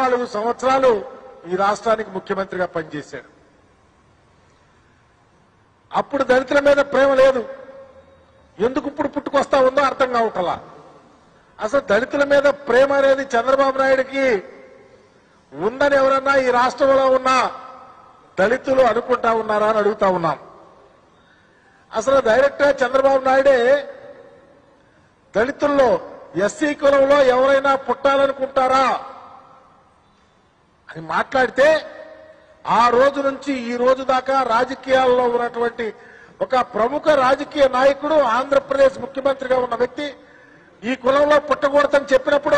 పద్నాలుగు సంవత్సరాలు ఈ రాష్ట్రానికి ముఖ్యమంత్రిగా పనిచేశాడు అప్పుడు దళితుల మీద ప్రేమ లేదు ఎందుకు ఇప్పుడు పుట్టుకొస్తా ఉందో అర్థం కావటలా అసలు దళితుల మీద ప్రేమ అనేది చంద్రబాబు నాయుడికి ఉందని ఎవరన్నా ఈ రాష్ట్రంలో ఉన్న దళితులు అనుకుంటా ఉన్నారా అని అడుగుతా ఉన్నాం అసలు డైరెక్ట్ గా చంద్రబాబు నాయుడే దళితుల్లో ఎస్సీ కులంలో ఎవరైనా పుట్టాలనుకుంటారా అని మాట్లాడితే ఆ రోజు నుంచి ఈ రోజు దాకా రాజకీయాల్లో ఉన్నటువంటి ఒక ప్రముఖ రాజకీయ నాయకుడు ఆంధ్రప్రదేశ్ ముఖ్యమంత్రిగా ఉన్న వ్యక్తి ఈ కులంలో పుట్టకూడదని చెప్పినప్పుడు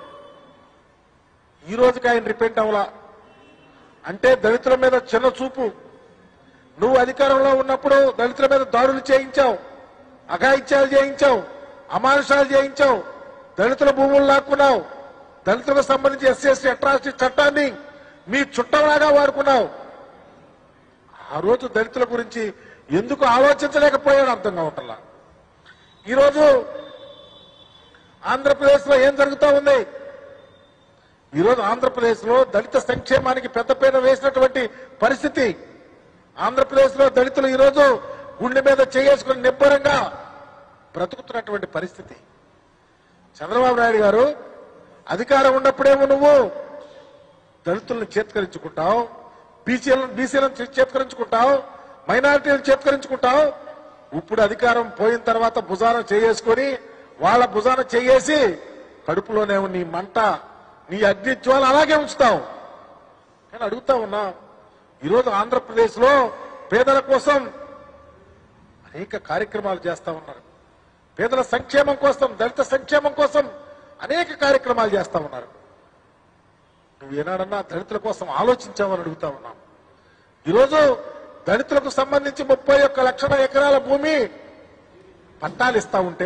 ఈ రోజుకి ఆయన రిపెంట్ అవ్వలా అంటే దళితుల మీద చిన్న చూపు నువ్వు అధికారంలో ఉన్నప్పుడు దళితుల మీద దాడులు చేయించావు అఘాయిత్యాలు చేయించావు అమానుషాలు చేయించావు దళితుల భూములు లాక్కున్నావు దళితులకు సంబంధించి ఎస్సీ ఎస్టీ అట్రాసిటీ చట్టాన్ని మీ చుట్టంలాగా వాడుకున్నావు ఆ రోజు దళితుల గురించి ఎందుకు ఆలోచించలేకపోయాడు అర్థం కావట్లా ఈరోజు ఆంధ్రప్రదేశ్ లో ఏం జరుగుతూ ఉంది ఈరోజు ఆంధ్రప్రదేశ్ లో దళిత సంక్షేమానికి పెద్దపీట వేసినటువంటి పరిస్థితి ఆంధ్రప్రదేశ్ లో దళితులు ఈరోజు గుండె మీద చేసుకుని నిబ్బరంగా బ్రతుకుతున్నటువంటి పరిస్థితి చంద్రబాబు నాయుడు గారు అధికారం ఉన్నప్పుడేమో నువ్వు దళితులను చేత్కరించుకుంటావు బీసీలను బీసీలను చేత్కరించుకుంటావు మైనారిటీలను చేత్కరించుకుంటావు ఇప్పుడు అధికారం పోయిన తర్వాత భుజాన చేసుకొని వాళ్ళ భుజాన చేయేసి కడుపులోనే నీ మంట నీ అగ్నిజ్వాలు అలాగే ఉంచుతావు కానీ అడుగుతా ఉన్నా ఈరోజు ఆంధ్రప్రదేశ్ లో పేదల కోసం అనేక కార్యక్రమాలు చేస్తా ఉన్నారు పేదల సంక్షేమం కోసం దళిత సంక్షేమం కోసం అనేక కార్యక్రమాలు చేస్తా ఉన్నారు నువ్వు ఏనాడన్నా దళితుల కోసం ఆలోచించావని అడుగుతా ఉన్నాం ఈరోజు దళితులకు సంబంధించి ముప్పై ఒక్క లక్షల ఎకరాల భూమి పట్టాలు ఇస్తా ఉంటే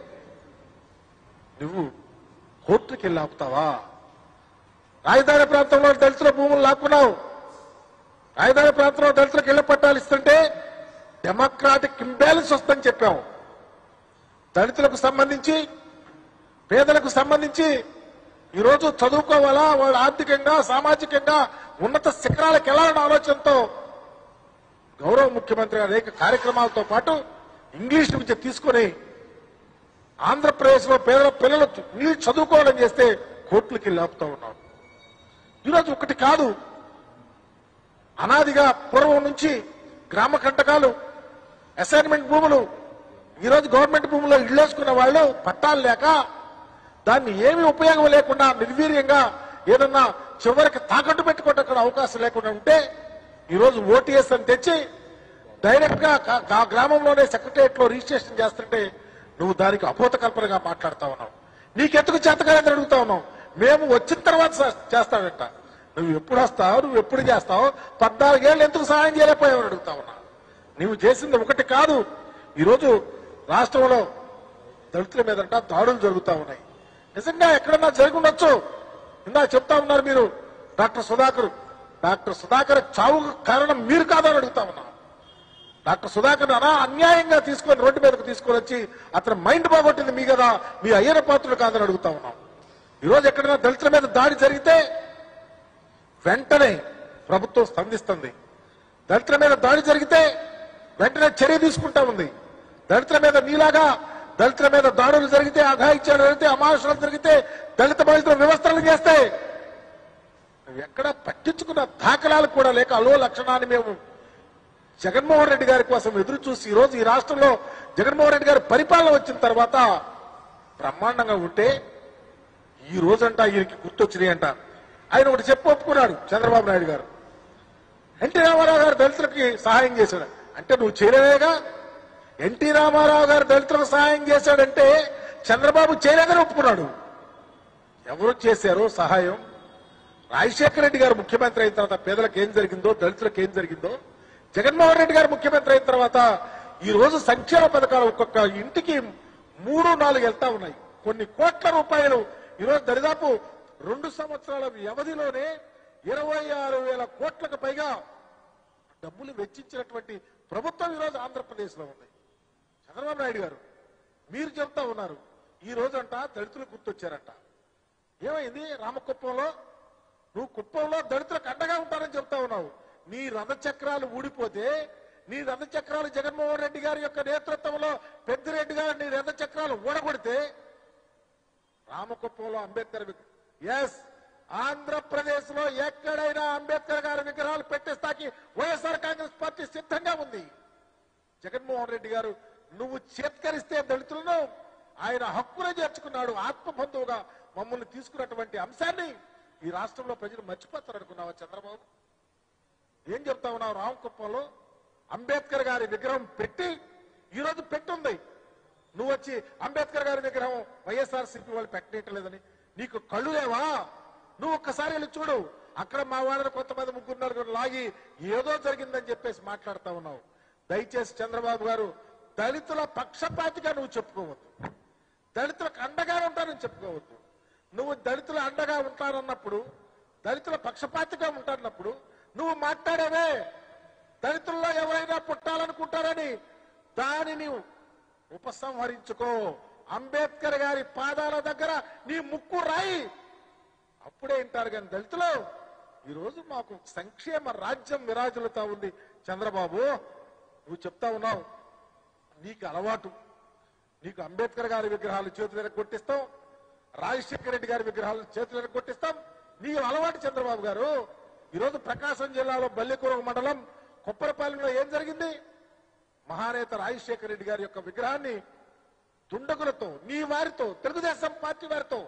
నువ్వు కోర్టుకి వెళ్ళి ఆపుతావా రాజధాని ప్రాంతంలో దళితుల భూములు లాక్కున్నావు రాజధాని ప్రాంతంలో దళితులకు ఇళ్ల పట్టాలు ఇస్తుంటే డెమోక్రాటిక్ ఇంబ్యాలెన్స్ వస్తుందని చెప్పాము దళితులకు సంబంధించి పేదలకు సంబంధించి ఈరోజు చదువుకోవాలా వాళ్ళు ఆర్థికంగా సామాజికంగా ఉన్నత శిఖరాలకు వెళ్ళాలన్న ఆలోచనతో గౌరవ ముఖ్యమంత్రి అనేక కార్యక్రమాలతో పాటు ఇంగ్లీష్ విద్య తీసుకొని ఆంధ్రప్రదేశ్ లో పేదల పిల్లలు ఇంగ్లీష్ చదువుకోవడం చేస్తే కోర్టులకి వెళ్ళి ఆపుతా ఉన్నాం ఈరోజు ఒకటి కాదు అనాదిగా పూర్వం నుంచి గ్రామ కంటకాలు అసైన్మెంట్ భూములు ఈరోజు గవర్నమెంట్ భూముల్లో ఇళ్ళేసుకున్న వాళ్ళు పట్టాలు లేక దాన్ని ఏమీ ఉపయోగం లేకుండా నిర్వీర్యంగా ఏదన్నా చివరికి తాకట్టు పెట్టుకోవడానికి కూడా అవకాశం లేకుండా ఉంటే ఈరోజు ఓటీఎస్ అని తెచ్చి డైరెక్ట్ గా కా- ఆ గ్రామంలోనే సెక్రటరియట్ లో రిజిస్ట్రేషన్ చేస్తుంటే నువ్వు దానికి అపోత కల్పనగా మాట్లాడుతా ఉన్నావు నీకెందుకు చేతకాలని అడుగుతా ఉన్నావు మేము వచ్చిన తర్వాత స- చేస్తాడంట నువ్వు ఎప్పుడు వస్తావు నువ్వు ఎప్పుడు చేస్తావు పద్నాలుగేళ్ళు ఎందుకు సహాయం చేయలేకపోయావు అని అడుగుతా ఉన్నా నువ్వు చేసింది ఒకటి కాదు ఈరోజు రాష్ట్రంలో దళితుల మీదంట దాడులు జరుగుతా ఉన్నాయి నిజంగా ఎక్కడన్నా జరిగి ఉండొచ్చు ఇందా చెప్తా ఉన్నారు మీరు డాక్టర్ సుధాకర్ డాక్టర్ సుధాకర్ చావుకు కారణం మీరు కాదని అడుగుతా ఉన్నా డాక్టర్ సుధాకర్ అనా అన్యాయంగా తీసుకొని రోడ్డు మీదకు తీసుకొని వచ్చి అతని మైండ్ బాగొట్టింది మీ కదా మీ అయ్యన పాత్రులు కాదని అడుగుతా ఉన్నాం ఈరోజు ఎక్కడైనా దళితుల మీద దాడి జరిగితే వెంటనే ప్రభుత్వం స్పందిస్తుంది దళితుల మీద దాడి జరిగితే వెంటనే చర్య తీసుకుంటా ఉంది దళితుల మీద మీలాగా దళితుల మీద దాడులు జరిగితే అఘాయిత్యాలు జరిగితే అమానుషాలు జరిగితే దళిత బాధితుల వ్యవస్థలు చేస్తే నువ్వు ఎక్కడ పట్టించుకున్న దాఖలాలు కూడా లేక అలో లక్షణాన్ని మేము జగన్మోహన్ రెడ్డి గారి కోసం ఎదురు చూసి ఈ రోజు ఈ రాష్ట్రంలో జగన్మోహన్ రెడ్డి గారి పరిపాలన వచ్చిన తర్వాత బ్రహ్మాండంగా ఉంటే ఈ రోజంట ఈయనకి గుర్తొచ్చినాయి అంట ఆయన ఒకటి చెప్పి ఒప్పుకున్నాడు చంద్రబాబు నాయుడు గారు ఎన్టీ రామారావు గారు దళితులకి సహాయం చేశాడు అంటే నువ్వు చేయలేదేగా ఎన్టీ రామారావు గారు దళితులకు సహాయం చేశాడంటే చంద్రబాబు చేయలేదని ఒప్పుకున్నాడు ఎవరు చేశారో సహాయం రాజశేఖర రెడ్డి గారు ముఖ్యమంత్రి అయిన తర్వాత పేదలకు ఏం జరిగిందో దళితులకు ఏం జరిగిందో జగన్మోహన్ రెడ్డి గారు ముఖ్యమంత్రి అయిన తర్వాత ఈ రోజు సంక్షేమ పథకాలు ఒక్కొక్క ఇంటికి మూడు నాలుగు వెళ్తా ఉన్నాయి కొన్ని కోట్ల రూపాయలు ఈ రోజు దరిదాపు రెండు సంవత్సరాల వ్యవధిలోనే ఇరవై ఆరు వేల కోట్లకు పైగా డబ్బులు వెచ్చించినటువంటి ప్రభుత్వం ఈరోజు ఆంధ్రప్రదేశ్ లో ఉంది చంద్రబాబు నాయుడు గారు మీరు చెప్తా ఉన్నారు ఈ రోజంట దళితులు గుర్తొచ్చారంట ఏమైంది రామకుప్పంలో నువ్వు కుప్పంలో దళితులకు అండగా ఉంటానని చెప్తా ఉన్నావు నీ రథచక్రాలు ఊడిపోతే నీ రథచక్రాలు జగన్మోహన్ రెడ్డి గారి యొక్క నేతృత్వంలో పెద్దిరెడ్డి గారు నీ రథచక్రాలు ఊడగొడితే రామకుప్పంలో అంబేద్కర్ ఎస్ ఆంధ్రప్రదేశ్ లో ఎక్కడైనా అంబేద్కర్ గారి విగ్రహాలు పెట్టేస్తాకి వైఎస్ఆర్ కాంగ్రెస్ పార్టీ సిద్ధంగా ఉంది జగన్మోహన్ రెడ్డి గారు నువ్వు చేత్కరిస్తే దళితులను ఆయన హక్కును చేర్చుకున్నాడు ఆత్మబంధువుగా మమ్మల్ని తీసుకున్నటువంటి అంశాన్ని ఈ రాష్ట్రంలో ప్రజలు మర్చిపోతారు అనుకున్నావా చంద్రబాబు ఏం చెప్తా ఉన్నావు రామకుప్పంలో అంబేద్కర్ గారి విగ్రహం పెట్టి ఈ రోజు పెట్టుంది నువ్వు వచ్చి అంబేద్కర్ గారి విగ్రహం వైఎస్ఆర్ సిపి వాళ్ళు పెట్టనీయట్లేదని నీకు కళ్ళు లేవా నువ్వు ఒక్కసారి వెళ్ళి చూడు అక్కడ మా వాళ్ళని కొంతమంది ముగ్గురు నలుగురు లాగి ఏదో జరిగిందని చెప్పేసి మాట్లాడుతా ఉన్నావు దయచేసి చంద్రబాబు గారు దళితుల పక్షపాతిగా నువ్వు చెప్పుకోవద్దు దళితులకు అండగా ఉంటానని చెప్పుకోవద్దు నువ్వు దళితుల అండగా ఉంటానన్నప్పుడు దళితుల పక్షపాతిగా ఉంటానన్నప్పుడు నువ్వు మాట్లాడేవే దళితుల్లో ఎవరైనా పుట్టాలనుకుంటారని దానిని ఉపసంహరించుకో అంబేద్కర్ గారి పాదాల దగ్గర నీ ముక్కు రాయి అప్పుడే వింటారు కానీ దళితులు ఈరోజు మాకు సంక్షేమ రాజ్యం విరాజులుతా ఉంది చంద్రబాబు నువ్వు చెప్తా ఉన్నావు నీకు అలవాటు నీకు అంబేద్కర్ గారి విగ్రహాలు చేతులు కొట్టిస్తాం రాజశేఖర రెడ్డి గారి విగ్రహాలు చేతులు కొట్టిస్తాం నీ అలవాటు చంద్రబాబు గారు ఈరోజు ప్రకాశం జిల్లాలో బల్లికూర మండలం కొప్పరపాలెంలో ఏం జరిగింది మహానేత రాజశేఖర రెడ్డి గారి యొక్క విగ్రహాన్ని దుండగులతో నీ వారితో తెలుగుదేశం పార్టీ వారితో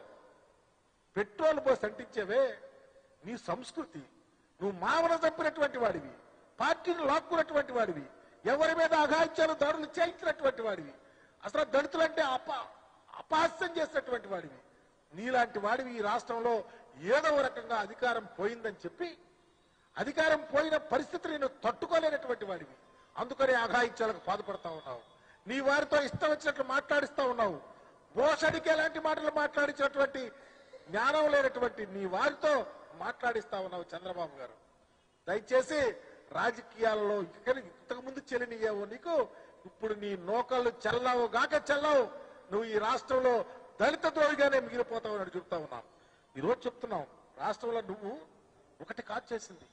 పెట్రోల్ పోసి అంటించేవే నీ సంస్కృతి నువ్వు మామన చంపినటువంటి వాడివి పార్టీని లాక్కున్నటువంటి వాడివి ఎవరి మీద అఘాయిత్యాలు దాడులు చేయించినటువంటి వాడివి అసలు దళితులంటే అప అపహాస్యం చేసినటువంటి వాడివి నీలాంటి వాడివి ఈ రాష్ట్రంలో ఏదో ఒక రకంగా అధికారం పోయిందని చెప్పి అధికారం పోయిన పరిస్థితిని నువ్వు తట్టుకోలేనటువంటి వాడివి అందుకని అఘాయిత్యాలకు బాధపడతా ఉన్నావు నీ వారితో ఇష్టం వచ్చినట్లు మాట్లాడిస్తా ఉన్నావు భోషడికి ఎలాంటి మాటలు మాట్లాడించినటువంటి జ్ఞానం లేనటువంటి నీ వారితో మాట్లాడిస్తా ఉన్నావు చంద్రబాబు గారు దయచేసి రాజకీయాలలో ఇక్కడ ఇంతకు ముందు చెల్లినయ్యావు నీకు ఇప్పుడు నీ నోకళ్ళు చల్లవు గాక చల్లవు నువ్వు ఈ రాష్ట్రంలో దళిత ద్రోహిగానే మిగిలిపోతావు అని చెప్తా ఉన్నావు ఈరోజు చెప్తున్నావు రాష్ట్రంలో నువ్వు ఒకటి కాదు చేసింది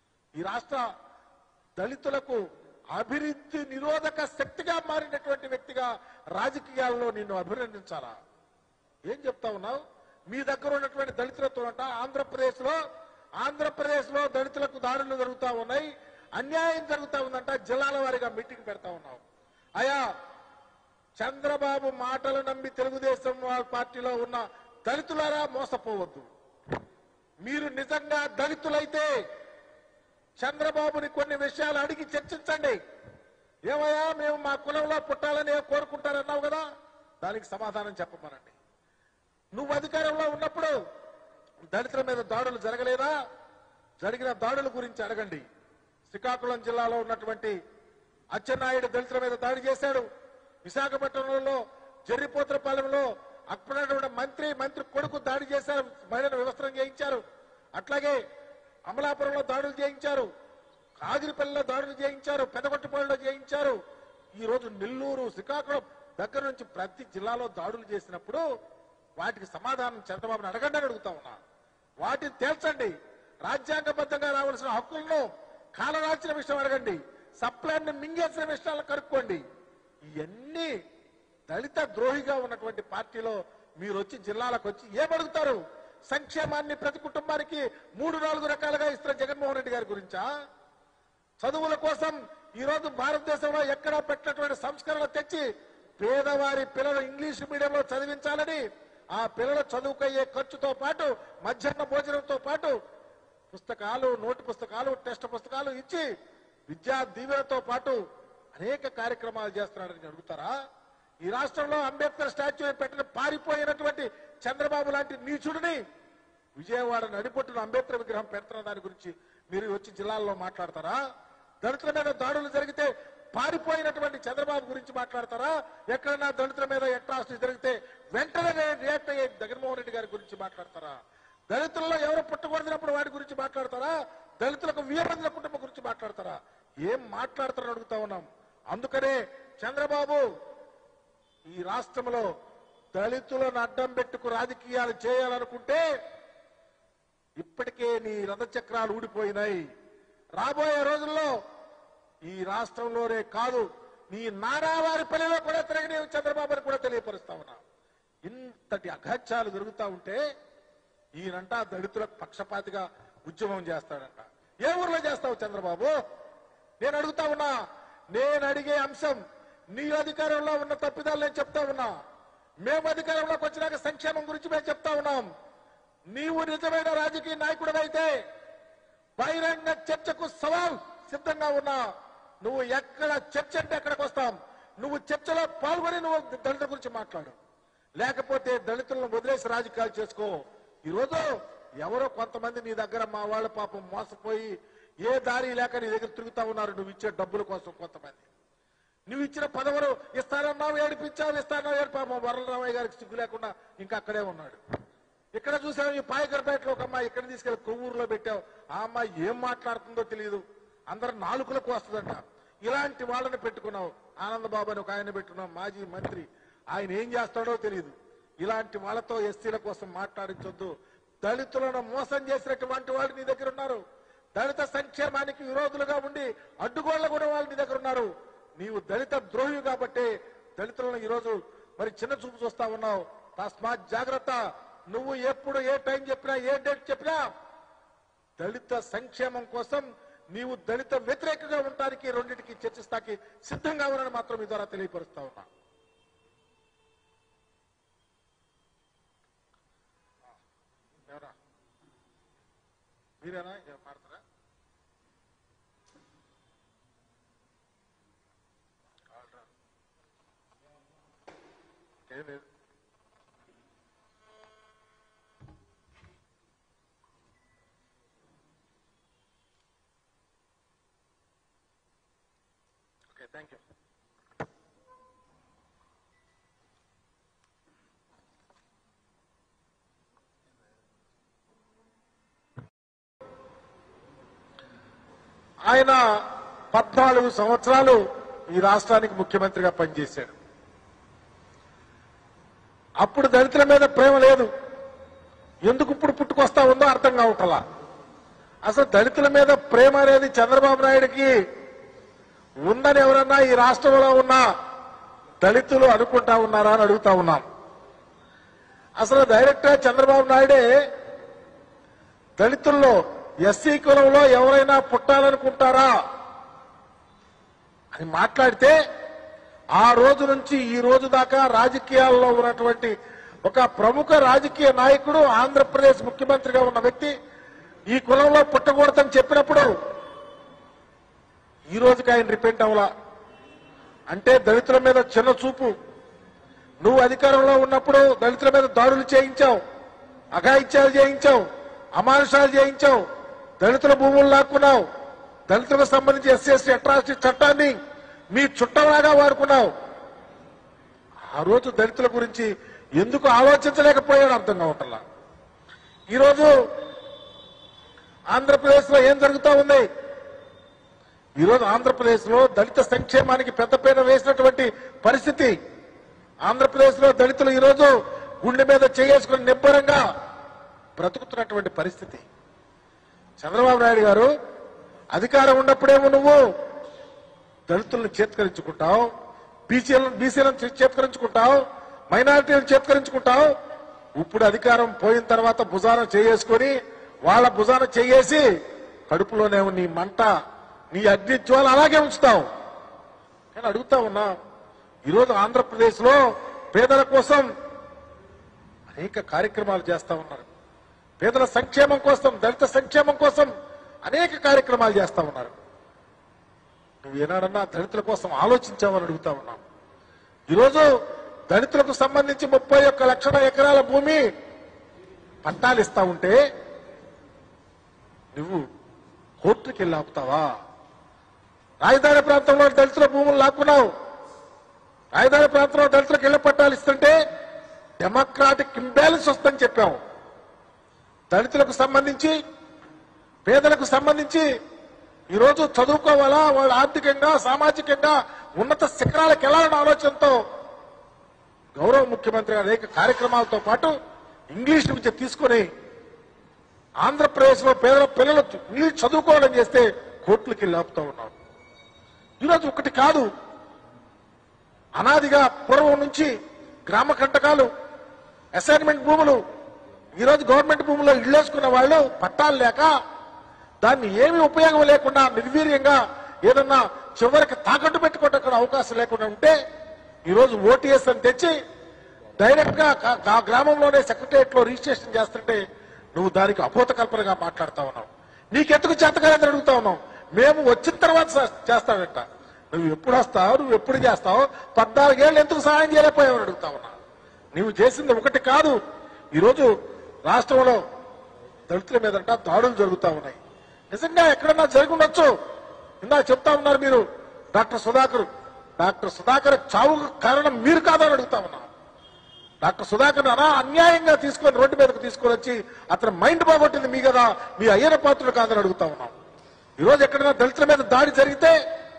ఈ రాష్ట్ర దళితులకు అభివృద్ధి నిరోధక శక్తిగా మారినటువంటి వ్యక్తిగా రాజకీయాల్లో నిన్ను అభినందించాలా ఏం చెప్తా ఉన్నావు మీ దగ్గర ఉన్నటువంటి దళితులతో అంట ఆంధ్రప్రదేశ్ లో ఆంధ్రప్రదేశ్ లో దళితులకు దాడులు జరుగుతా ఉన్నాయి అన్యాయం జరుగుతా ఉందంట జిల్లాల వారీగా మీటింగ్ పెడతా ఉన్నావు అయా చంద్రబాబు మాటలు నమ్మి తెలుగుదేశం వాళ్ళ పార్టీలో ఉన్న దళితులారా మోసపోవద్దు మీరు నిజంగా దళితులైతే చంద్రబాబుని కొన్ని విషయాలు అడిగి చర్చించండి ఏమయ్యా మేము మా కులంలో పుట్టాలని కోరుకుంటారన్నావు కదా దానికి సమాధానం చెప్పమనండి నువ్వు అధికారంలో ఉన్నప్పుడు దళితుల మీద దాడులు జరగలేదా జరిగిన దాడుల గురించి అడగండి శ్రీకాకుళం జిల్లాలో ఉన్నటువంటి అచ్చెన్నాయుడు దళితుల మీద దాడి చేశాడు విశాఖపట్నంలో జర్రిపోతులపాలెంలో అప్పుడున్నటువంటి మంత్రి మంత్రి కొడుకు దాడి చేశారు మహిళను వ్యవస్థను చేయించారు అట్లాగే అమలాపురంలో దాడులు చేయించారు కాగిరిపల్లిలో దాడులు చేయించారు పెదగొట్టపల్లిలో చేయించారు ఈ రోజు నెల్లూరు శ్రీకాకుళం దగ్గర నుంచి ప్రతి జిల్లాలో దాడులు చేసినప్పుడు వాటికి సమాధానం చంద్రబాబుని అడగండి అని అడుగుతా ఉన్నా వాటిని తేల్చండి రాజ్యాంగబద్ధంగా రావాల్సిన హక్కులను కాలరాచిన విషయం అడగండి సప్లైని మింగేసిన విషయాలను కనుక్కోండి ఇవన్నీ దళిత ద్రోహిగా ఉన్నటువంటి పార్టీలో మీరు వచ్చి జిల్లాలకు వచ్చి ఏమడుగుతారు సంక్షేమాన్ని ప్రతి కుటుంబానికి మూడు నాలుగు రకాలుగా ఇస్తున్న జగన్మోహన్ రెడ్డి గారి గురించా చదువుల కోసం ఈ రోజు భారతదేశంలో ఎక్కడా పెట్టినటువంటి సంస్కరణ తెచ్చి పేదవారి పిల్లలు ఇంగ్లీష్ మీడియంలో చదివించాలని ఆ పిల్లల చదువుకయ్యే ఖర్చుతో పాటు మధ్యాహ్న భోజనంతో పాటు పుస్తకాలు నోటు పుస్తకాలు టెస్ట్ పుస్తకాలు ఇచ్చి విద్యా దీవెనతో పాటు అనేక కార్యక్రమాలు చేస్తున్నాడని అడుగుతారా ఈ రాష్ట్రంలో అంబేద్కర్ స్టాచ్యూ పెట్టిన పారిపోయినటువంటి చంద్రబాబు లాంటి నీచుడిని విజయవాడ నడిపొట్టున అంబేద్కర్ విగ్రహం పెడుతున్న దాని గురించి మీరు వచ్చి జిల్లాల్లో మాట్లాడతారా దళితుల మీద దాడులు జరిగితే పారిపోయినటువంటి చంద్రబాబు గురించి మాట్లాడతారా ఎక్కడైనా దళితుల మీద అట్రాసిటీ జరిగితే వెంటనే రియాక్ట్ అయ్యే జగన్మోహన్ రెడ్డి గారి గురించి మాట్లాడతారా దళితుల్లో ఎవరు పుట్టకూడదినప్పుడు వాడి గురించి మాట్లాడతారా దళితులకు వీరబంధుల కుటుంబం గురించి మాట్లాడతారా ఏం మాట్లాడతారని అడుగుతా ఉన్నాం అందుకనే చంద్రబాబు ఈ రాష్ట్రంలో దళితులను అడ్డం పెట్టుకు రాజకీయాలు చేయాలనుకుంటే ఇప్పటికే నీ రథచక్రాలు ఊడిపోయినాయి రాబోయే రోజుల్లో ఈ రాష్ట్రంలోనే కాదు నీ నారావారి పల్లెలో కూడా తిరగని చంద్రబాబుని కూడా తెలియపరుస్తా ఉన్నా ఇంతటి అఘాత్యాలు జరుగుతా ఉంటే ఈయనంట దళితులకు పక్షపాతిగా ఉద్యమం చేస్తాడంట ఏ ఊర్లో చేస్తావు చంద్రబాబు నేను అడుగుతా ఉన్నా నేను అడిగే అంశం నీ అధికారంలో ఉన్న తప్పిదాలు నేను చెప్తా ఉన్నా మేము అధికారంలోకి వచ్చినాక సంక్షేమం గురించి మేము చెప్తా ఉన్నాం నీవు నిజమైన రాజకీయ నాయకుడివైతే బహిరంగ చర్చకు సవాల్ సిద్ధంగా ఉన్నా నువ్వు ఎక్కడ చర్చ అంటే ఎక్కడికి వస్తాం నువ్వు చర్చలో పాల్గొని నువ్వు దళితుల గురించి మాట్లాడు లేకపోతే దళితులను వదిలేసి రాజకీయాలు చేసుకో ఈరోజు ఎవరో కొంతమంది నీ దగ్గర మా వాళ్ళ పాపం మోసపోయి ఏ దారి లేక నీ దగ్గర తిరుగుతా ఉన్నారు నువ్వు ఇచ్చే డబ్బుల కోసం కొంతమంది నువ్వు ఇచ్చిన పదవులు ఇస్తానన్నావు ఏడిపించావు ఇస్తానన్నావు ఏడు పాపం వరలరామయ్య గారికి సిగ్గు లేకుండా ఇంకా అక్కడే ఉన్నాడు ఇక్కడ చూసావు ఈ పాయకరపేటలో ఒక అమ్మాయి ఇక్కడ తీసుకెళ్లి కొవ్వూరులో పెట్టావు ఆ అమ్మాయి ఏం మాట్లాడుతుందో తెలియదు అందరు నాలుకలకు వస్తుందంట ఇలాంటి వాళ్ళని పెట్టుకున్నావు ఆనందబాబు అని ఒక ఆయన పెట్టుకున్నావు మాజీ మంత్రి ఆయన ఏం చేస్తాడో తెలియదు ఇలాంటి వాళ్ళతో ఎస్సీల కోసం మాట్లాడించొద్దు దళితులను మోసం చేసినటువంటి వాళ్ళు నీ దగ్గర ఉన్నారు దళిత సంక్షేమానికి విరోధులుగా ఉండి అడ్డుగోళ్ల కూడా వాళ్ళు నీ దగ్గర ఉన్నారు నీవు దళిత ద్రోహి కాబట్టి దళితులను ఈరోజు మరి చిన్న చూపు చూస్తా ఉన్నావు తస్మాత్ జాగ్రత్త నువ్వు ఎప్పుడు ఏ టైం చెప్పినా ఏ డేట్ చెప్పినా దళిత సంక్షేమం కోసం నీవు దళిత వ్యతిరేకంగా ఉండటానికి రెండింటికి చర్చిస్తాకి సిద్ధంగా ఉన్నారని మాత్రం మీ ద్వారా తెలియపరుస్తా ఉన్నా ఎవరా మీరేనా ఏం మాడతారా ఏం లేదు ఓకే థ్యాంక్ యూ ఆయన పద్నాలుగు సంవత్సరాలు ఈ రాష్ట్రానికి ముఖ్యమంత్రిగా పనిచేశాడు అప్పుడు దళితుల మీద ప్రేమ లేదు ఎందుకు ఇప్పుడు పుట్టుకొస్తా ఉందో అర్థం కావటలా అసలు దళితుల మీద ప్రేమ అనేది చంద్రబాబు నాయుడికి ఉందని ఎవరన్నా ఈ రాష్ట్రంలో ఉన్న దళితులు అనుకుంటా ఉన్నారా అని అడుగుతా ఉన్నాం అసలు డైరెక్ట్ చంద్రబాబు నాయుడే దళితుల్లో ఎస్సీ కులంలో ఎవరైనా పుట్టాలనుకుంటారా అని మాట్లాడితే ఆ రోజు నుంచి ఈ రోజు దాకా రాజకీయాల్లో ఉన్నటువంటి ఒక ప్రముఖ రాజకీయ నాయకుడు ఆంధ్రప్రదేశ్ ముఖ్యమంత్రిగా ఉన్న వ్యక్తి ఈ కులంలో పుట్టకూడదని చెప్పినప్పుడు ఈ రోజుకి ఆయన రిపెంట్ అవ్వలా అంటే దళితుల మీద చిన్న చూపు నువ్వు అధికారంలో ఉన్నప్పుడు దళితుల మీద దాడులు చేయించావు అఘాయిత్యాలు చేయించావు అమానుషాలు చేయించావు దళితుల భూములు లాక్కున్నావు దళితులకు సంబంధించి ఎస్సీ ఎస్టీ అట్రాసిటీ చట్టాన్ని మీ చుట్టంలాగా వాడుకున్నావు ఆ రోజు దళితుల గురించి ఎందుకు ఆలోచించలేకపోయాడు అర్థం కావట్లా ఈరోజు ఆంధ్రప్రదేశ్ లో ఏం జరుగుతా ఉంది ఈరోజు ఆంధ్రప్రదేశ్ లో దళిత సంక్షేమానికి పెద్దపీట వేసినటువంటి పరిస్థితి ఆంధ్రప్రదేశ్ లో దళితులు ఈరోజు గుండె మీద చేసుకుని నిబ్బరంగా బ్రతుకుతున్నటువంటి పరిస్థితి చంద్రబాబు నాయుడు గారు అధికారం ఉన్నప్పుడేమో నువ్వు దళితులను చేత్కరించుకుంటావు బీసీలను బీసీలను చేత్కరించుకుంటావు మైనారిటీలను చేత్కరించుకుంటావు ఇప్పుడు అధికారం పోయిన తర్వాత భుజాన చేసుకొని వాళ్ళ భుజాన చేయేసి కడుపులోనే నీ మంట నీ అగ్ని జ్వాల అలాగే ఉంచుతావు కానీ అడుగుతా ఉన్నా ఈరోజు ఆంధ్రప్రదేశ్ లో పేదల కోసం అనేక కార్యక్రమాలు చేస్తా ఉన్నారు పేదల సంక్షేమం కోసం దళిత సంక్షేమం కోసం అనేక కార్యక్రమాలు చేస్తా ఉన్నారు నువ్వు ఏనాడన్నా దళితుల కోసం ఆలోచించావని అడుగుతా ఉన్నాం ఈరోజు దళితులకు సంబంధించి ముప్పై ఒక్క లక్షల ఎకరాల భూమి పట్టాలు ఇస్తా ఉంటే నువ్వు కోర్టుకి వెళ్ళి ఆపుతావా రాజధాని ప్రాంతంలో దళితుల భూములు లాక్కున్నావు రాజధాని ప్రాంతంలో దళితులకు ఇళ్ల పట్టాలు ఇస్తుంటే డెమోక్రాటిక్ ఇంబ్యాలెన్స్ వస్తుందని చెప్పాము దళితులకు సంబంధించి పేదలకు సంబంధించి ఈరోజు చదువుకోవాలా వాళ్ళు ఆర్థికంగా సామాజికంగా ఉన్నత శిఖరాలకు వెళ్లాలన్న ఆలోచనతో గౌరవ ముఖ్యమంత్రి గారు అనేక కార్యక్రమాలతో పాటు ఇంగ్లీష్ విద్య తీసుకొని ఆంధ్రప్రదేశ్ లో పేదల పిల్లలు నీళ్ళు చదువుకోవడం చేస్తే కోర్టులకి లేపుతా ఉన్నాం ఈరోజు ఒకటి కాదు అనాదిగా పూర్వం నుంచి గ్రామ కంటకాలు అసైన్మెంట్ భూములు ఈరోజు గవర్నమెంట్ భూముల్లో ఇళ్ళేసుకున్న వాళ్ళు పట్టాలు లేక దాన్ని ఏమీ ఉపయోగం లేకుండా నిర్వీర్యంగా ఏదన్నా చివరికి తాకట్టు పెట్టుకోవడానికి అవకాశం లేకుండా ఉంటే ఈరోజు ఓటీఎస్ అని తెచ్చి డైరెక్ట్ గా కా- ఆ గ్రామంలోనే సెక్రటరియట్ లో రిజిస్ట్రేషన్ చేస్తుంటే నువ్వు దానికి అపోత కల్పనగా మాట్లాడుతా ఉన్నావు నీకెందుకు చేతకాలని అడుగుతా ఉన్నావు మేము వచ్చిన తర్వాత స- చేస్తాడంట నువ్వు ఎప్పుడు వస్తావు నువ్వు ఎప్పుడు చేస్తావు పద్నాలుగేళ్ళు ఎందుకు సహాయం చేయలేకపోయావు అడుగుతా ఉన్నా నువ్వు చేసింది ఒకటి కాదు ఈరోజు రాష్ట్రంలో దళితుల మీదంట దాడులు జరుగుతా ఉన్నాయి నిజంగా ఎక్కడన్నా జరిగి ఉండొచ్చు ఇందా చెప్తా ఉన్నారు మీరు డాక్టర్ సుధాకర్ డాక్టర్ సుధాకర్ చావుకు కారణం మీరు కాదని అడుగుతా ఉన్నా డాక్టర్ సుధాకర్ అనా అన్యాయంగా తీసుకొని రోడ్డు మీదకు తీసుకొని వచ్చి అతని మైండ్ బాగొట్టింది మీ కదా మీ అయ్యన పాత్రుడు కాదని అడుగుతా ఉన్నాం ఈరోజు ఎక్కడైనా దళితుల మీద దాడి జరిగితే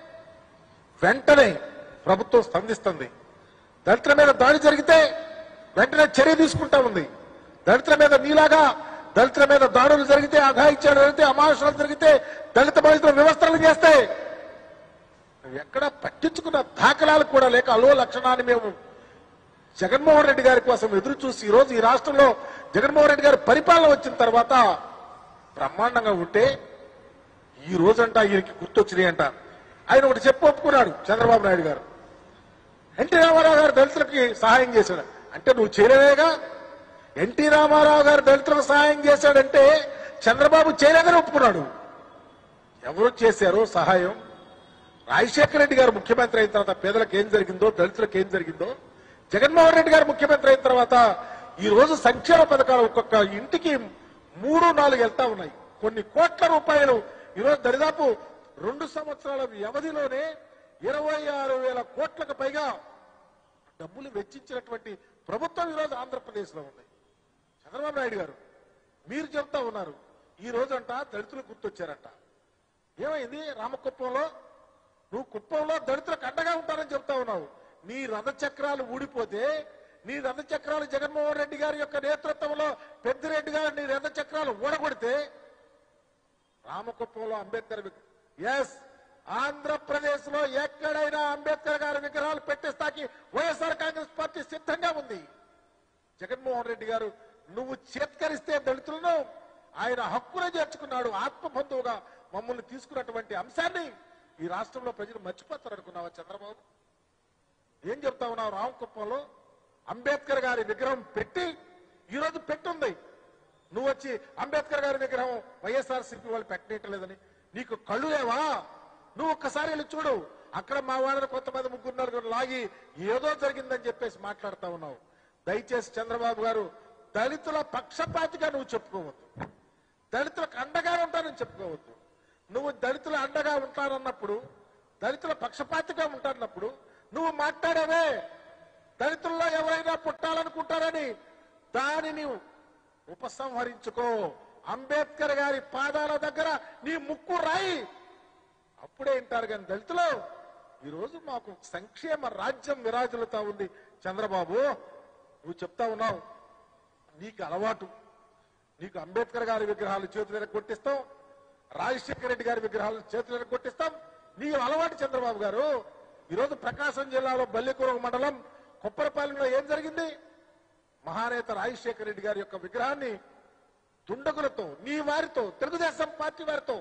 వెంటనే ప్రభుత్వం స్పందిస్తుంది దళితుల మీద దాడి జరిగితే వెంటనే చర్య తీసుకుంటా ఉంది దళితుల మీద నీలాగా దళితుల మీద దాడులు జరిగితే అఘాయిత్యాలు జరిగితే అమానుషాలు జరిగితే దళిత బాధితుల వ్యవస్థలు చేస్తే నువ్వు ఎక్కడ పట్టించుకున్న దాఖలాలు కూడా లేక అలో లక్షణాన్ని మేము జగన్మోహన్ రెడ్డి గారి కోసం ఎదురు చూసి ఈ రోజు ఈ రాష్ట్రంలో జగన్మోహన్ రెడ్డి గారి పరిపాలన వచ్చిన తర్వాత బ్రహ్మాండంగా ఉంటే ఈ రోజంట ఈయనకి గుర్తొచ్చినాయి అంట ఆయన ఒకటి చెప్పి ఒప్పుకున్నాడు చంద్రబాబు నాయుడు గారు ఎన్టీ రామారావు గారు దళితులకి సహాయం చేశాడు అంటే నువ్వు చేయలేదేగా ఎన్టీ రామారావు గారు దళితులకు సహాయం చేశాడంటే చంద్రబాబు చేయలేదని ఒప్పుకున్నాడు ఎవరు చేశారో సహాయం రాజశేఖర రెడ్డి గారు ముఖ్యమంత్రి అయిన తర్వాత పేదలకు ఏం జరిగిందో దళితులకు ఏం జరిగిందో జగన్మోహన్ రెడ్డి గారు ముఖ్యమంత్రి అయిన తర్వాత ఈ రోజు సంక్షేమ పథకాలు ఒక్కొక్క ఇంటికి మూడు నాలుగు వెళ్తా ఉన్నాయి కొన్ని కోట్ల రూపాయలు ఈరోజు దరిదాపు రెండు సంవత్సరాల వ్యవధిలోనే ఇరవై ఆరు వేల కోట్లకు పైగా డబ్బులు వెచ్చించినటువంటి ప్రభుత్వం ఈరోజు ఆంధ్రప్రదేశ్ లో ఉంది చంద్రబాబు నాయుడు గారు మీరు చెప్తా ఉన్నారు ఈ రోజంట దళితులు గుర్తొచ్చారంట ఏమైంది రామకుప్పంలో నువ్వు కుప్పంలో దళితులకు అండగా ఉంటానని చెప్తా ఉన్నావు నీ రథచక్రాలు ఊడిపోతే నీ రథచక్రాలు జగన్మోహన్ రెడ్డి గారి యొక్క నేతృత్వంలో పెద్దిరెడ్డి గారు నీ రథచక్రాలు ఊడగొడితే రామకుప్పంలో అంబేద్కర్ ఎస్ ఆంధ్రప్రదేశ్ లో ఎక్కడైనా అంబేద్కర్ గారి విగ్రహాలు పెట్టిస్తాకి వైఎస్ఆర్ కాంగ్రెస్ పార్టీ సిద్ధంగా ఉంది జగన్మోహన్ రెడ్డి గారు నువ్వు చేత్కరిస్తే దళితులను ఆయన హక్కున చేర్చుకున్నాడు ఆత్మబంధువుగా మమ్మల్ని తీసుకున్నటువంటి అంశాన్ని ఈ రాష్ట్రంలో ప్రజలు మర్చిపోతారు అనుకున్నావా చంద్రబాబు ఏం చెప్తా ఉన్నావు రామకుప్పంలో అంబేద్కర్ గారి విగ్రహం పెట్టి ఈ రోజు పెట్టుంది నువ్వు వచ్చి అంబేద్కర్ గారి విగ్రహం వైఎస్ఆర్ సిపి వాళ్ళు పెట్టనీయట్లేదని నీకు కళ్ళు లేవా నువ్వు ఒక్కసారి వెళ్ళి చూడు అక్కడ మా వాళ్ళని కొంతమంది ముగ్గురు నలుగురు లాగి ఏదో జరిగిందని చెప్పేసి మాట్లాడుతా ఉన్నావు దయచేసి చంద్రబాబు గారు దళితుల పక్షపాతిగా నువ్వు చెప్పుకోవద్దు దళితులకు అండగా ఉంటానని చెప్పుకోవద్దు నువ్వు దళితుల అండగా ఉంటానన్నప్పుడు దళితుల పక్షపాతిగా ఉంటానన్నప్పుడు నువ్వు మాట్లాడావే దళితుల్లో ఎవరైనా పుట్టాలనుకుంటారని దానిని ఉపసంహరించుకో అంబేద్కర్ గారి పాదాల దగ్గర నీ ముక్కు రాయి అప్పుడే వింటారు కానీ దళితులు ఈరోజు మాకు సంక్షేమ రాజ్యం విరాజులుతా ఉంది చంద్రబాబు నువ్వు చెప్తా ఉన్నావు నీకు అలవాటు నీకు అంబేద్కర్ గారి విగ్రహాలు చేతుల కొట్టిస్తాం రాజశేఖర రెడ్డి గారి విగ్రహాలు చేతుల కొట్టిస్తాం నీ అలవాటు చంద్రబాబు గారు ఈరోజు ప్రకాశం జిల్లాలో బల్లికుర మండలం కొప్పరపాలెంలో ఏం జరిగింది మహానేత రాజశేఖర రెడ్డి గారి యొక్క విగ్రహాన్ని దుండగులతో నీ వారితో తెలుగుదేశం పార్టీ వారితో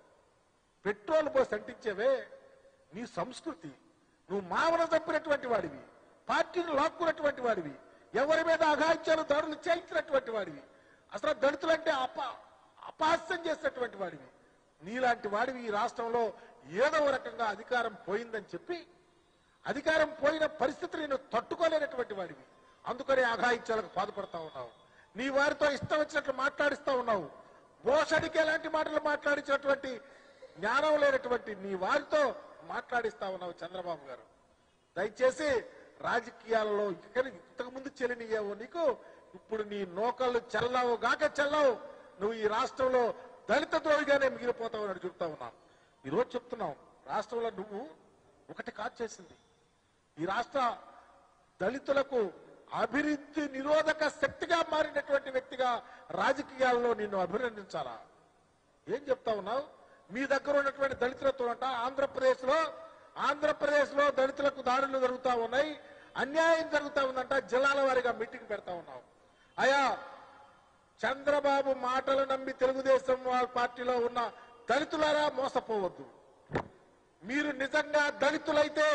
పెట్రోల్ పోసి అంటించేవే నీ సంస్కృతి నువ్వు మామన తప్పినటువంటి వాడివి పార్టీని లాక్కున్నటువంటి వాడివి ఎవరి మీద అఘాయిత్యాలు దాడులు చేయించినటువంటి వాడివి అసలు దళితులంటే అప అపహాస్యం చేసినటువంటి వాడివి నీలాంటి వాడివి ఈ రాష్ట్రంలో ఏదో ఒక రకంగా అధికారం పోయిందని చెప్పి అధికారం పోయిన పరిస్థితి నేను తట్టుకోలేనటువంటి వాడివి అందుకని అఘాయిత్యాలకు బాధపడతా ఉన్నావు నీ వారితో ఇష్టం వచ్చినట్లు మాట్లాడిస్తా ఉన్నావు మోసడికి ఎలాంటి మాటలు మాట్లాడించినటువంటి జ్ఞానం లేనటువంటి నీ వారితో మాట్లాడిస్తా ఉన్నావు చంద్రబాబు గారు దయచేసి రాజకీయాలలో ఇక్కడ ఇంతకు ముందు చెల్లినయ్యావు నీకు ఇప్పుడు నీ నోకళ్ళు చల్లవు గాక చల్లవు నువ్వు ఈ రాష్ట్రంలో దళిత ద్రోహిగానే మిగిలిపోతావు అని చెప్తా ఉన్నాను ఈరోజు చెప్తున్నావు రాష్ట్రంలో నువ్వు ఒకటి కాదు చేసింది ఈ రాష్ట్ర దళితులకు అభివృద్ధి నిరోధక శక్తిగా మారినటువంటి వ్యక్తిగా రాజకీయాల్లో నిన్ను అభినందించాలా ఏం చెప్తా ఉన్నావు మీ దగ్గర ఉన్నటువంటి దళితులతో అంట ఆంధ్రప్రదేశ్ లో ఆంధ్రప్రదేశ్ లో దళితులకు దాడులు జరుగుతా ఉన్నాయి అన్యాయం జరుగుతా ఉందంట జిల్లాల వారీగా మీటింగ్ పెడతా ఉన్నావు అయా చంద్రబాబు మాటలు నమ్మి తెలుగుదేశం వాళ్ళ పార్టీలో ఉన్న దళితులారా మోసపోవద్దు మీరు నిజంగా దళితులైతే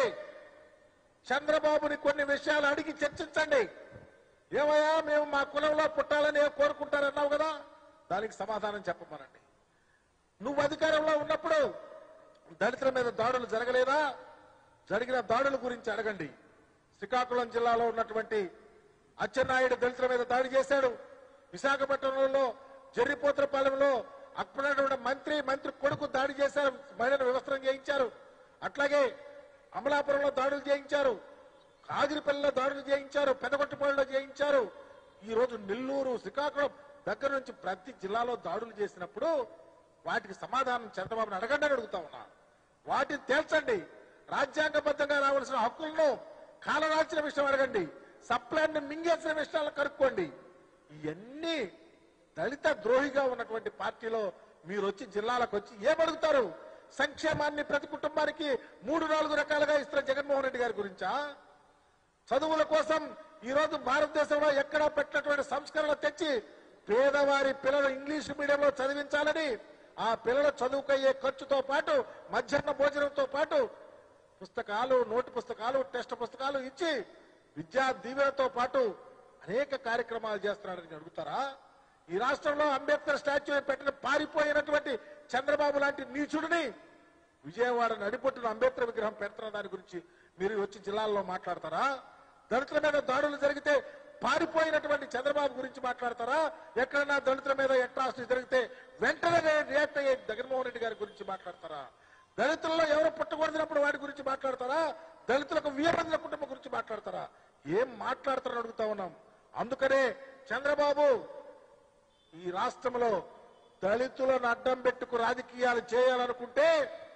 చంద్రబాబుని కొన్ని విషయాలు అడిగి చర్చించండి ఏమయ్యా మేము మా కులంలో పుట్టాలని కోరుకుంటారన్నావు కదా దానికి సమాధానం చెప్పమనండి నువ్వు అధికారంలో ఉన్నప్పుడు దళితుల మీద దాడులు జరగలేదా జరిగిన దాడుల గురించి అడగండి శ్రీకాకుళం జిల్లాలో ఉన్నటువంటి అచ్చెన్నాయుడు దళితుల మీద దాడి చేశాడు విశాఖపట్నంలో జర్రిపోత్రపాలెంలో అప్పుడున్నటువంటి మంత్రి మంత్రి కొడుకు దాడి చేశారు మహిళను వ్యవస్థను చేయించారు అట్లాగే అమలాపురంలో దాడులు చేయించారు కాగిరిపల్లిలో దాడులు చేయించారు పెదగొట్టపాడులో చేయించారు ఈ రోజు నెల్లూరు శ్రీకాకుళం దగ్గర నుంచి ప్రతి జిల్లాలో దాడులు చేసినప్పుడు వాటికి సమాధానం చంద్రబాబుని అడగండి అని అడుగుతా ఉన్నా వాటిని తేల్చండి రాజ్యాంగబద్ధంగా రావాల్సిన హక్కులను కాలరాల్చిన విషయం అడగండి సప్లైని మింగేసిన విషయాలను కనుక్కోండి ఇవన్నీ దళిత ద్రోహిగా ఉన్నటువంటి పార్టీలో మీరు వచ్చి జిల్లాలకు వచ్చి ఏమడుగుతారు సంక్షేమాన్ని ప్రతి కుటుంబానికి మూడు నాలుగు రకాలుగా ఇస్తున్న జగన్మోహన్ రెడ్డి గారి గురించా చదువుల కోసం ఈ రోజు భారతదేశంలో ఎక్కడా పెట్టినటువంటి సంస్కరణ తెచ్చి పేదవారి పిల్లలు ఇంగ్లీష్ మీడియంలో చదివించాలని ఆ పిల్లల చదువుకయ్యే ఖర్చుతో పాటు మధ్యాహ్న భోజనంతో పాటు పుస్తకాలు నోటు పుస్తకాలు టెస్ట్ పుస్తకాలు ఇచ్చి విద్యా దీవెనతో పాటు అనేక కార్యక్రమాలు చేస్తున్నారని అడుగుతారా ఈ రాష్ట్రంలో అంబేద్కర్ స్టాచ్యూ పెట్టిన పారిపోయినటువంటి చంద్రబాబు లాంటి నీచుడిని విజయవాడ నడిపొట్టున అంబేద్కర్ విగ్రహం పెడుతున్న దాని గురించి మీరు వచ్చి జిల్లాల్లో మాట్లాడతారా దళితుల మీద దాడులు జరిగితే పారిపోయినటువంటి చంద్రబాబు గురించి మాట్లాడతారా ఎక్కడన్నా దళితుల మీద అట్రాసిటీ జరిగితే వెంటనే రియాక్ట్ అయ్యే జగన్మోహన్ రెడ్డి గారి గురించి మాట్లాడతారా దళితుల్లో ఎవరు పుట్టకూడదినప్పుడు వాటి గురించి మాట్లాడతారా దళితులకు వీరబంధుల కుటుంబం గురించి మాట్లాడతారా ఏం మాట్లాడతారని అడుగుతా ఉన్నాం అందుకనే చంద్రబాబు ఈ రాష్ట్రంలో దళితులను అడ్డం పెట్టుకు రాజకీయాలు చేయాలనుకుంటే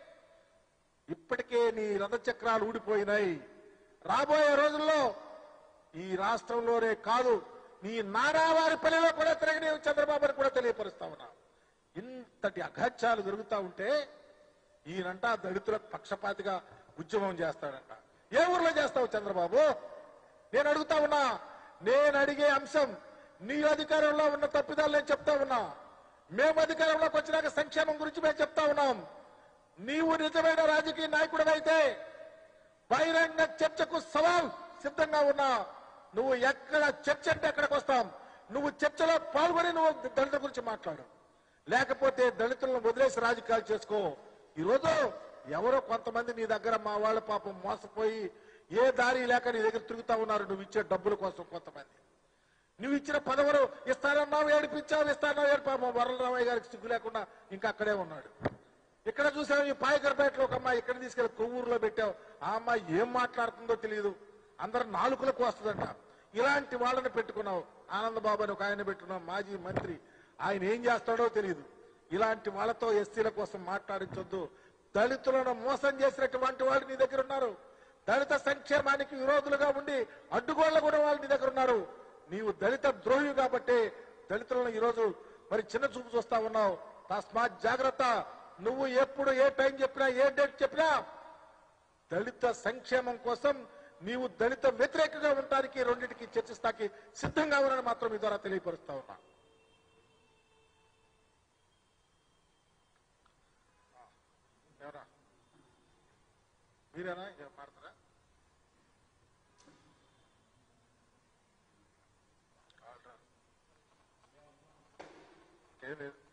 ఇప్పటికే నీ రథచక్రాలు ఊడిపోయినాయి రాబోయే రోజుల్లో ఈ రాష్ట్రంలోనే కాదు నీ నారావారి పనిలో కూడా తిరగని చంద్రబాబుని కూడా తెలియపరుస్తా ఉన్నా ఇంతటి అఘాత్యాలు జరుగుతా ఉంటే ఈయనంట దళితులకు పక్షపాతిగా ఉద్యమం చేస్తాడంట ఏ ఊర్లో చేస్తావు చంద్రబాబు నేను అడుగుతా ఉన్నా నేను అడిగే అంశం నీ అధికారంలో ఉన్న తప్పిదాలు నేను చెప్తా ఉన్నా మేము అధికారంలోకి వచ్చినాక సంక్షేమం గురించి మేము చెప్తా ఉన్నాం నీవు నిజమైన రాజకీయ నాయకుడు అయితే బహిరంగ చర్చకు సవాల్ సిద్ధంగా ఉన్నా నువ్వు ఎక్కడ చర్చ అంటే ఎక్కడికి వస్తాం నువ్వు చర్చలో పాల్గొని నువ్వు దళితుల గురించి మాట్లాడు లేకపోతే దళితులను వదిలేసి రాజకీయాలు చేసుకో ఈరోజు ఎవరో కొంతమంది నీ దగ్గర మా వాళ్ళ పాపం మోసపోయి ఏ దారి లేక నీ దగ్గర తిరుగుతా ఉన్నారు నువ్వు ఇచ్చే డబ్బుల కోసం కొంతమంది నువ్వు ఇచ్చిన పదవులు ఇస్తానన్నావు ఏడిపించావు ఇస్తానన్నావు ఏడిపా వరలరామయ్య గారికి సిగ్గు లేకుండా ఇంకా అక్కడే ఉన్నాడు ఇక్కడ చూసావు ఈ పాయకరపేటలో ఒక అమ్మాయి ఇక్కడ తీసుకెళ్లి కొవ్వూరులో పెట్టావు ఆ అమ్మాయి ఏం మాట్లాడుతుందో తెలియదు అందరు నాలుకలకు వస్తుందంట ఇలాంటి వాళ్ళని పెట్టుకున్నావు ఆనందబాబు అని ఒక ఆయన పెట్టుకున్నావు మాజీ మంత్రి ఆయన ఏం చేస్తాడో తెలియదు ఇలాంటి వాళ్ళతో ఎస్సీల కోసం మాట్లాడించొద్దు దళితులను మోసం చేసినటువంటి వాళ్ళు నీ దగ్గర ఉన్నారు దళిత సంక్షేమానికి విరోధులుగా ఉండి అడ్డుగోళ్ల కూడా వాళ్ళు నీ దగ్గర ఉన్నారు నీవు దళిత ద్రోహి కాబట్టి దళితులను ఈరోజు మరి చిన్న చూపు చూస్తా ఉన్నావు తస్మాత్ జాగ్రత్త నువ్వు ఎప్పుడు ఏ టైం చెప్పినా ఏ డేట్ చెప్పినా దళిత సంక్షేమం కోసం నీవు దళిత వ్యతిరేకంగా ఉండటానికి రెండింటికి చర్చిస్తాకి సిద్ధంగా ఉన్నానని మాత్రం మీ ద్వారా తెలియపరుస్తా ఉన్నా ఎవరా మీరేనా ఇంకా మాడతారా ఏం లేదు